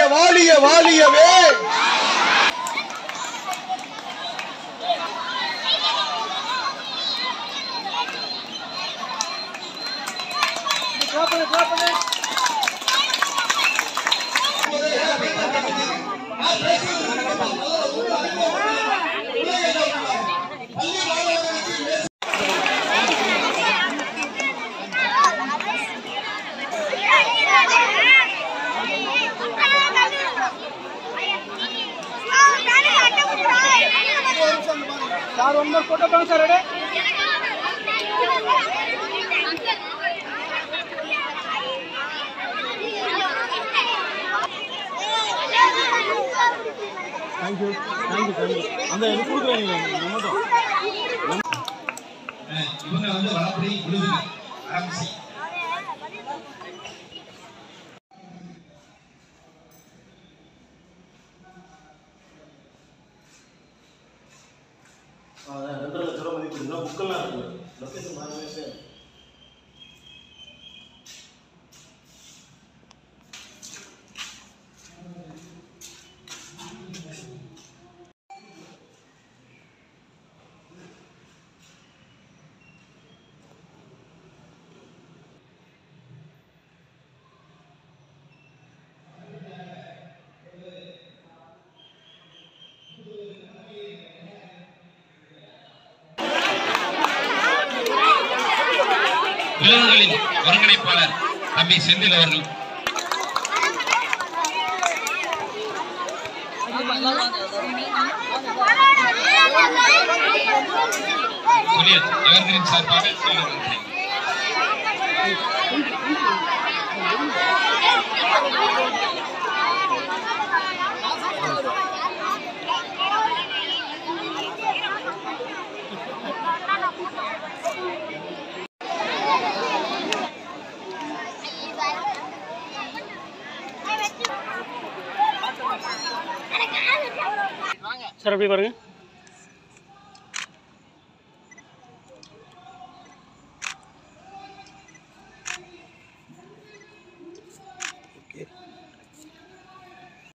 வாழிய வாழியவே sir one more photo காணும் sir ready thank you thank you thank you அந்த இது கொடுக்குறீங்க நம்ம தான் இவங்க வந்து வளப்படி விழுதுங்க ஆரம்பிச்சு அதான் ரெண்டரை லட்ச ரூபா மதிப்பு இன்னும் புக்கெல்லாம் இருக்கு லொக்கேஷன் மாறினே வீரர்களின் ஒருங்கிணைப்பாளர் தம்பி செந்தில் அவர்கள் சுனில் எவர்கிரீன் சார்பாக சொல்லுங்கள் சார் அப்படி பாருங்க